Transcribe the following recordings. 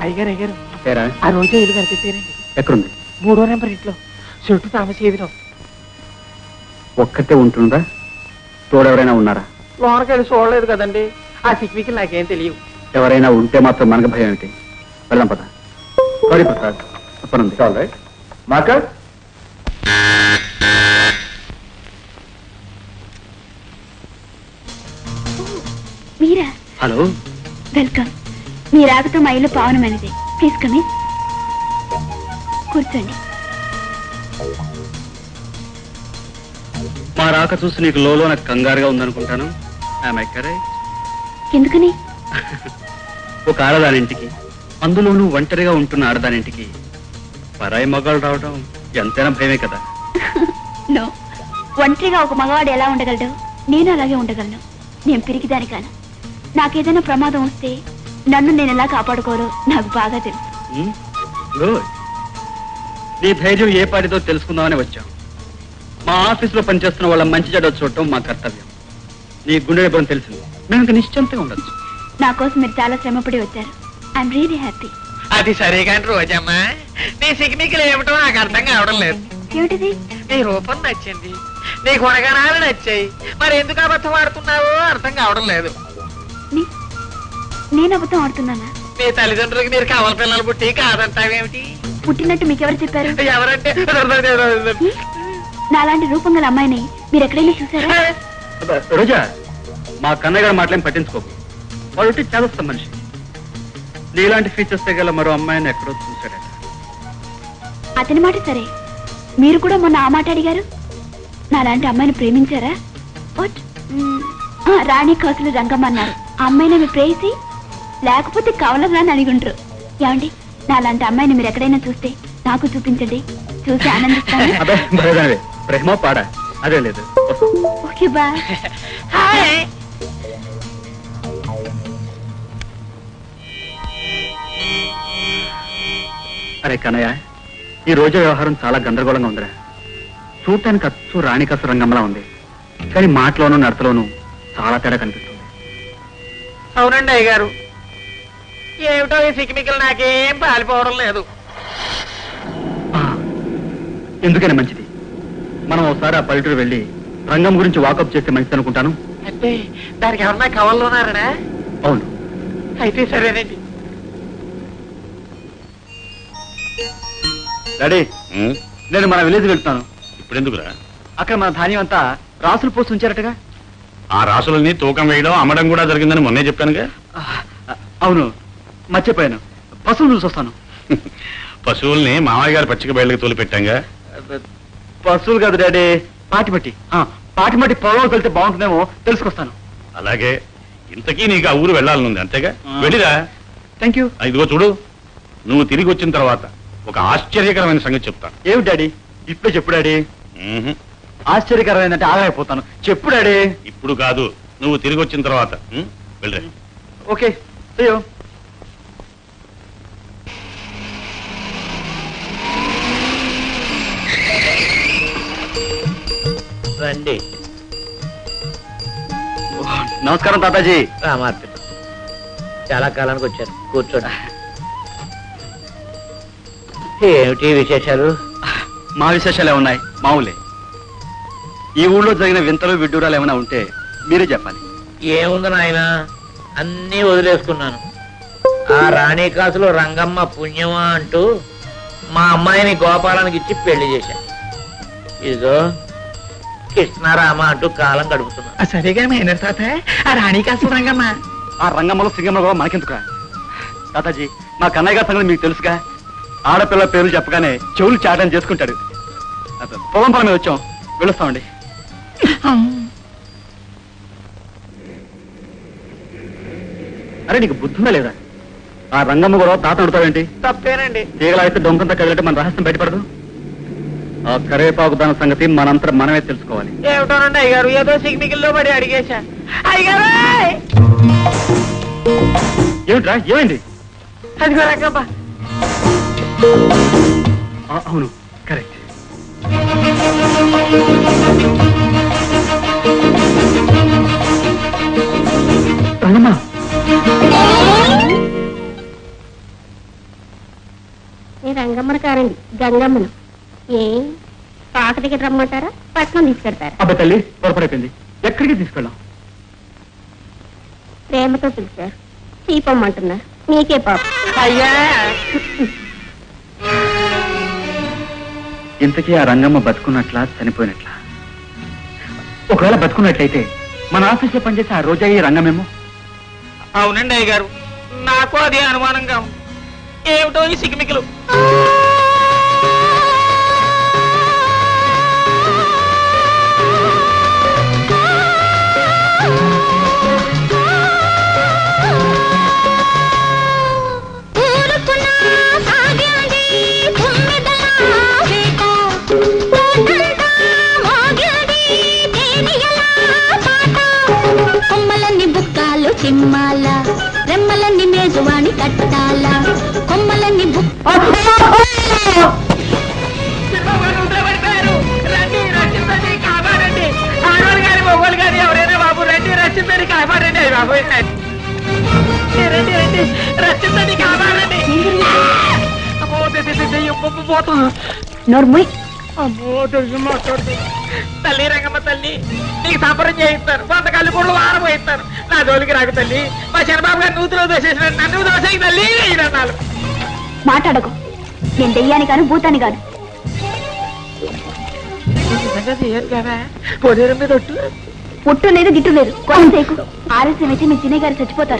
అయ్యారు అయ్యారు ఏరా ఆ రోజే ఇల్లు కనిపెట్టారండి ఎక్కడుంది మూడో నెంబర్ ఇంట్లో చెట్టు తామసేదిలో ఒక్కతే ఉంటుందా తోడెవరైనా ఉన్నారా లోనకి వెళ్ళి చూడలేదు కదండి ఆ సిక్వికి నాకేం తెలియదు ఎవరైనా ఉంటే మాత్రం మనకు భయం ఏంటి వెళ్దాం పద సారీ ప్రసాద్ తప్పనుంది రైట్ మాక మీరా హలో వెల్కమ్ మీ రాకతో మా ఇల్లు పావనమైనది ప్లీజ్ కమి కూర్చోండి మా రాక చూసి నీకు లోలో నాకు కంగారుగా ఉందనుకుంటాను ఆమె కరెక్ట్ ఎందుకని ఒక ఆడదానింటికి అందులోనూ ఒంటరిగా ఉంటున్న ఆడదానింటికి పరాయి మగాళ్ళు రావడం ఎంతైనా భయమే కదా నో ఒంటరిగా ఒక మగవాడు ఎలా ఉండగలడు నేను అలాగే ఉండగలను నేను పిరికిదాని కాను నాకేదైనా ప్రమాదం వస్తే నన్ను నేను ఎలా కాపాడుకోవాలో నాకు బాగా తెలుసు ఉమ్, గుడ్ నీ ధైర్యం ఏ పాటితో తెలుసుకుందామని వచ్చాం మా ఆఫీసులో పనిచేస్తున్న వాళ్ళ మంచి చెడ్డ చూడటం మా కర్తవ్యం నీ గుండె నిబ్బరం తెలిసింది మేము ఇంకా నిశ్చింతగా ఉండొచ్చు నా కోసం మీరు చాలా శ్రమపడి వచ్చారు ఐఎమ్ రియలీ హ్యాపీ అది సరే కానీ రోజమ్మా నీ సిగ్నికలు ఏమిటో నాకు అర్థం కావడం లేదు ఏమిటిది నీ రూపం నచ్చింది నీ గుణగణాలు నచ్చాయి మరి ఎందుకు అబద్ధం ఆడుతున్నావో అర్థం కావడం లేదు నీ- నేను అబద్ధం ఆడుతున్నానా మీ తల్లిదండ్రులకి మీరు కవల పిల్లలు పుట్టి కాదంటావేమిటి పుట్టినట్టు మీకెవరు చెప్పారు ఎవరంటే నాలాంటి రూపం గల అమ్మాయిని మీరు ఎక్కడైనా చూసారా అబ్బా, రోజా మా కన్నయ్య గారి మాటలేం పట్టించుకోకు వాడు ఉంటే చాలా మనిషి నీలాంటి ఫీచర్స్ గల మరో అమ్మాయిని ఎక్కడో చూశాడట అతని మాట సరే మీరు కూడా మొన్న ఆ మాట అడిగారు నాలాంటి అమ్మాయిని ప్రేమించారా వాట్ మ్మ్. ఆ, రాణి కౌసలు రంగమ్మ అన్నారు ఆ అమ్మాయిని మీరు ప్రేసి లేకపోతే కవలరా అని అడిగుంటారు ఏమండి నాలాంటి అమ్మాయిని మీరు ఎక్కడైనా చూస్తే నాకు చూపించండి చూసి ఆనందిస్తాను అదే భలేదానివే ప్రేమ పాడా అదే లేదు ఓకే బాయ్ హాయ్ అరే కన్నయ్య ఈ రోజు వ్యవహారం చాలా గందరగోళంగా ఉందిరా చూడటానికి అచ్చు రాణికసు రంగంలా ఉంది కానీ మాటలోనూ నడతలోనూ చాలా తేడా కనిపిస్తుంది అవునండి అయ్యగారు ఏమిటో ఈ సిక్కిమికలు నాకేం పాలిపోవడం లేదు ఆ, ఎందుకైనా మంచిది మనం ఒకసారి ఆ పల్లెటూరు వెళ్ళి రంగం గురించి వాకప్ చేస్తే మంచిది అనుకుంటాను అంటే దానికి ఎవరన్నా కవల్లోనారనా అవును అయితే సరేనండి డాడీ నేను మన విలేజ్ వెళ్తాను ఇప్పుడు ఎందుకురా అక్కడ మన ధాన్యం అంతా రాసులు పోసి ఉంచారటగా ఆ రాసులని తూకం వేయడం అమ్మడం కూడా జరిగిందని మొన్నే చెప్పానుగా ఆ, అవును మర్చిపోయాను పశువులు చూసి వస్తాను పశువుల్ని మామయ్య గారి పచ్చిక బయలుకి తోలి పెట్టాంగా పశువులు కాదు డాడీ పాటిమట్టి ఆ, పాటిమట్టి పొలంలోకి వెళ్తే బాగుంటుందేమో తెలుసుకొస్తాను అలాగే ఇంతకీ నీకు ఆ ఊరు వెళ్ళాలనుంది అంతేగా ఆ. వెళ్ళిరా థ్యాంక్ యూ ఆ, ఇదిగో చూడు నువ్వు తిరిగి వచ్చిన తర్వాత ఒక ఆశ్చర్యకరమైన సంగతి చెప్తాను ఏమి డాడీ ఇప్పుడే చెప్పు డాడీ మ్మ్హ్. ఆశ్చర్యకరమైందంటే ఆగైపోతాను చెప్పు డాడీ ఇప్పుడు కాదు నువ్వు తిరిగి వచ్చిన తర్వాత మ్? వెళ్ళిరా ఓకే అయ్యో రండి నమస్కారం తాతాజీ రామార్పి చాలా కాలానికి వచ్చారు కూర్చోండి ఏమిటి విశేషాలు మా విశేషాలు ఏమున్నాయి మామూలే ఈ ఊళ్ళో జరిగిన వింతలు విడ్డూరాలు ఏమైనా ఉంటే మీరే చెప్పాలి ఏముంది నాయన అన్నీ వదిలేసుకున్నాను ఆ రాణి కాసులో రంగమ్మ పుణ్యమా అంటూ మా అమ్మాయిని గోపాలానికి ఇచ్చి పెళ్లి చేశాను ఇదిగో కృష్ణారామ అంటూ కాలం గడుపుతున్నా సరిగా మేనర్ తాత ఆ రాణి కాసు రంగమ్మ ఆ రంగమ్మలో సింగంలో కూడా మనకెందుకురా తాతాజీ మా కన్నయ్య గారి సంగతి మీకు తెలుసుగా ఆడపిల్ల పేర్లు చెప్పగానే చెవులు చాటం చేసుకుంటాడు అబ్బ, పొలం పొలం మీద వచ్చాం వెళ్ళొస్తామండి అరే నీకు బుద్ధుందా లేదా ఆ రంగమ్మ కూడా తాత అడుగుతావేంటి తప్పేనండి తీగలాగితే డొంకంతా కదిలితే మన రహస్యం బయటపడదు ఆ కరేపాకు దాని సంగతి మనంతా మనమే తెలుసుకోవాలి ఏమిటోనండి అయ్యగారు ఏదో సిగ్నికల్లో పడి అడిగేశా అయ్యగారు ఏమిట్రా ఏమైంది అదిగో రంగమ్మ ఆ, అవును కరెక్ట్ రంగమ్మ వస్తారండి గంగమ్మను ఏ పాక దగ్గర రమ్మంటారా పట్నం తీసుకెడతారా అబ్బాయి తల్లి పొరపడైపోయింది ఎక్కడికి తీసుకెళ్ళాం ప్రేమతో పిలిచారు చీపమ్మంటున్నారు నీకే పాప అయ్యా ఇంతకీ ఆ రంగమ్మ బతుకున్నట్లా చనిపోయినట్లా ఒకవేళ బతుకున్నట్లయితే మన ఆఫీస్లో పనిచేసే ఆ రోజా ఈ రంగమేమో అవునండి అయ్య గారు నాకు అదే అనుమానంగా ఉంది ఏమిటో ఈ సిగ్మికలు కొమ్మలన్నీ బుక్కాలు చిమ్మాల రెమ్మలన్నీ మేజువాణి కట్టాల కొమ్మలన్నీ బుక్ రండి రక్షించండి కాపాడండి ఆడవాళ్ళు గారి మొగోళ్ళు గారి ఎవరైనా బాబు రండి రక్షించండి కాపాడండి అయ్య బాబు రండి రండి రక్షించండి కాపాడండి అమ్మో దె- దె- దె- దెయ్యం పొప్పు పోతుంది నోర్ముయ్ అమ్మో దెయ్యం మాట్లాడుతుంది తల్లి రంగమ్మ తల్లి నీకు సంబరం చేయిస్తారు వంద కళ్ళు కూడా వారం పోయిస్తారు నా జోలికి రాకు తల్లి మా చంద్రబాబు గారు నూతులో దోసేసిన నన్ను దోసేకి తల్లి అన్నాను మాట్లాడకు నేను దెయ్యాని కాను భూతాని కాను నిజంగా చేయరు కదా పొదేరు మీద ఒట్టు పుట్టు లేదు గిట్టు లేదు కోపం చేయకు ఆలస్యం అయితే మీ చిన్నయ్య గారు చచ్చిపోతారు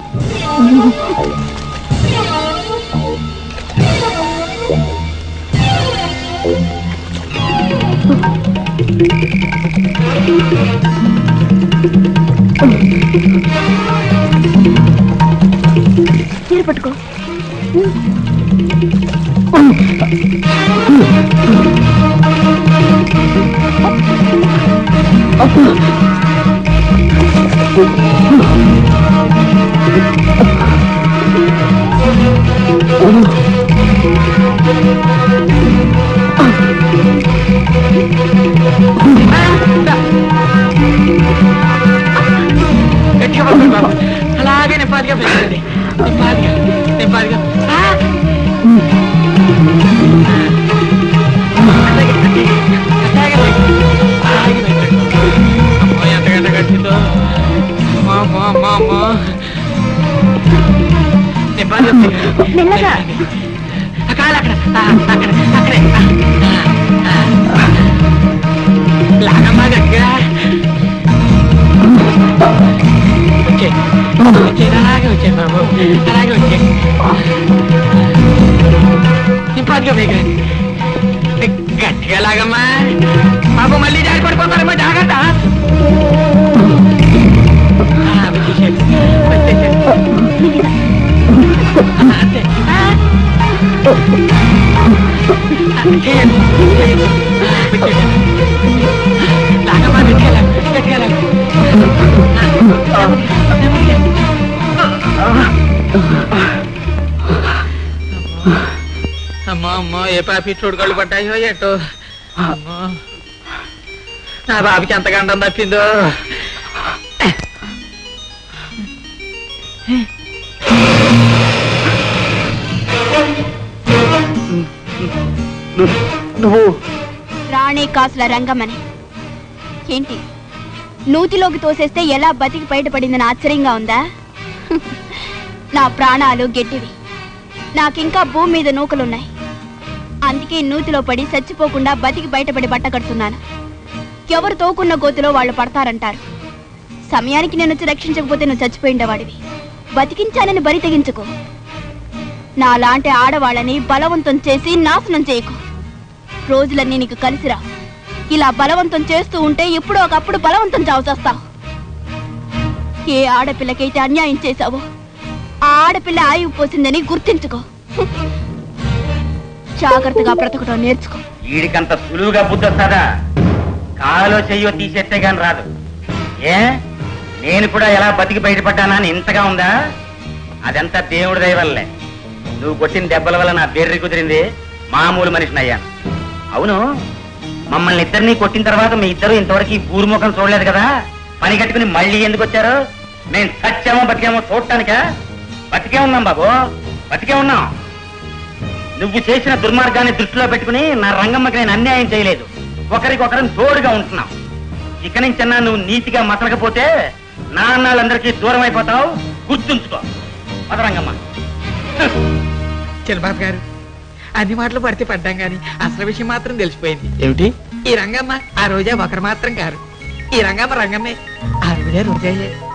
చీర పట్టుకో గట్టిగా పట్టుకోండి బాబు అలాగే నింపాదిగా పెంచండి నింపాదిగా నింపాదిగా ఆ! అలాగే, అలాగే, అలాగే పెట్టండి. అమ్మో, ఎంత గంట కట్టిందో అమ్మో, అమ్మో, అమ్మో, అమ్మో. నింపాదిగా పెట్టండి. మెల్లగా ఆ కాలు అక్కడ ఆ, అక్కడ అక్కడే ఆ, ఆ, ఆ. లాగమ్మా గట్టిగా వచ్చే వచ్చే అలాగే వచ్చే బాబు అలాగే వచ్చే ఇంపాదిగా వేగండి గట్టిగా లాగమ్మా బాబు మళ్ళీ జారి పడిపోతారమ్మా జాగ్రత్త ఆ, వచ్చేసాడు. వచ్చేసాడు. ఆ, అంతే. ఆ. ఆ, చేయండి. చేయండి. ఆ, వచ్చేసాడు. లాగమ్మా గట్టిగా లాగు గట్టిగా లాగు అమ్మో అమ్మో ఏ పాపి చూడుకోళ్ళు పడ్డాయో ఎటో అమ్మో నా బాబుకి ఎంత గండం తప్పిందో నువ్వు రాణి కాసుల రంగమని ఏంటి నూతిలోకి తోసేస్తే ఎలా బతికి బయటపడిందని ఆశ్చర్యంగా ఉందా నా ప్రాణాలు గట్టివి నాకింకా భూమి మీద నూకలున్నాయి అందుకే నూతిలో పడి చచ్చిపోకుండా బతికి బయటపడి బట్ట కడుతున్నాను ఎవరు తోకున్న గోతిలో వాళ్ళు పడతారంటారు సమయానికి నేను వచ్చి రక్షించకపోతే నువ్వు చచ్చిపోయిండేవాడివి బతికించానని బరి తెగించుకో నాలాంటి ఆడవాళ్ళని బలవంతం చేసి నాశనం చేయకు రోజులన్నీ నీకు కలిసిరా ఇలా బలవంతం చేస్తూ ఉంటే ఎప్పుడో ఒకప్పుడు బలవంతం చావుచేస్తావు ఏ ఆడపిల్లకైతే అన్యాయం చేశావో ఆ ఆడపిల్ల ఆయువు పోసిందని గుర్తించుకో జాగ్రత్తగా బ్రతకడం నేర్చుకో వీడికంత సులువుగా బుద్ధి వస్తుందా కాలో చెయ్యో తీసేస్తే గాని రాదు ఏ నేను కూడా ఎలా బతికి బయటపడ్డానా అని ఇంతగా ఉందా అదంతా దేవుడి దయ వల్లే నువ్వు కొట్టిన దెబ్బల వల్ల నా బెర్రి కుదిరింది మామూలు మనిషిని అయ్యాను అవును మమ్మల్ని ఇద్దరిని కొట్టిన తర్వాత మీ ఇద్దరు ఇంతవరకు ఈ పూర్ముఖం చూడలేదు కదా పని కట్టుకుని మళ్ళీ ఎందుకు వచ్చారు మేము సత్యామో బతికేమో చూడటానికా బతికే ఉన్నాం బాబు బతికే ఉన్నాం నువ్వు చేసిన దుర్మార్గాన్ని దృష్టిలో పెట్టుకుని నా రంగమ్మకి నేను అన్యాయం చేయలేదు ఒకరికొకరం తోడుగా ఉంటున్నాం ఇక నుంచన్నా నువ్వు నీతిగా మసలకపోతే నా అన్నాళ్ళందరికీ దూరం అయిపోతావు గుర్తుంచుకో పద రంగమ్మ చిన్నబాబు గారు అన్ని మాటలు పడితే పడ్డాం గాని అసలు విషయం మాత్రం తెలిసిపోయింది ఏమిటి ఈ రంగమ్మ ఆ రోజే ఒకరు మాత్రం కారు ఈ రంగమ్మ రంగమ్మే ఆ రోజే రోజే